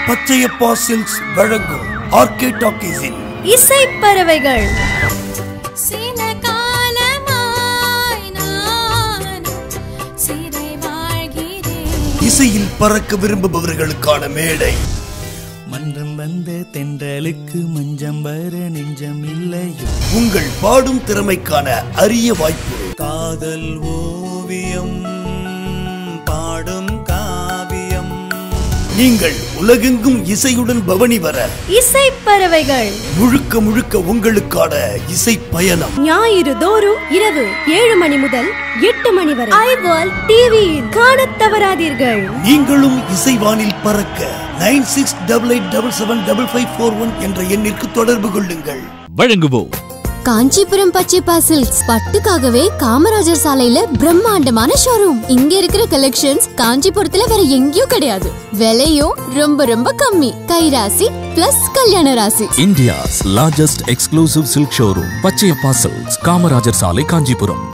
பச்சையப்பா silks வழங்கும் RK டாக்கீஸின் இசை பறவைகள் சில காலமாய் நான் சிறை வாழ்கிறேன் இசையில் பறக்க விரும்புபவர்களுக்கான மேடை மன்றம் வந்த தென்றலுக்கு மஞ்சம் வர நெஞ்சம் இல்லையோ உங்கள் பாடும் திறமைக்கான அரிய வாய்ப்பு காதல் ஓவியம் பாடும் காவியம் நீங்கள் உலகெங்கும் இசையுடன் பவனி வர இசை பறவைகள் முழுக்க முழுக்க உங்களுக்கான இசை பயணம் ஞாயிறு தோறும் இரவு ஏழு மணி முதல் எட்டு மணி வரை ஐவால் டிவியில் காணத் தவறாதீர்கள் நீங்களும் இசைவானில் பறக்க nine six double eight double seven double five four one என்ற எண்ணிற்கு தொடர்பு கொள்ளுங்கள் வழங்குவோம் காஞ்சிபுரம் பச்சைப்பா சில்க்ஸ் பட்டுக்காகவே காமராஜர் சாலையில பிரம்மாண்டமான ஷோரூம் இங்க இருக்கிற கலெக்ஷன்ஸ் காஞ்சிபுரத்துல வேற எங்கேயும் கிடையாது விலையும் ரொம்ப ரொம்ப கம்மி கைராசி பிளஸ் கல்யாண ராசி India's largest exclusive silk showroom Pachaiyappa silks Kamarajar சாலை காஞ்சிபுரம்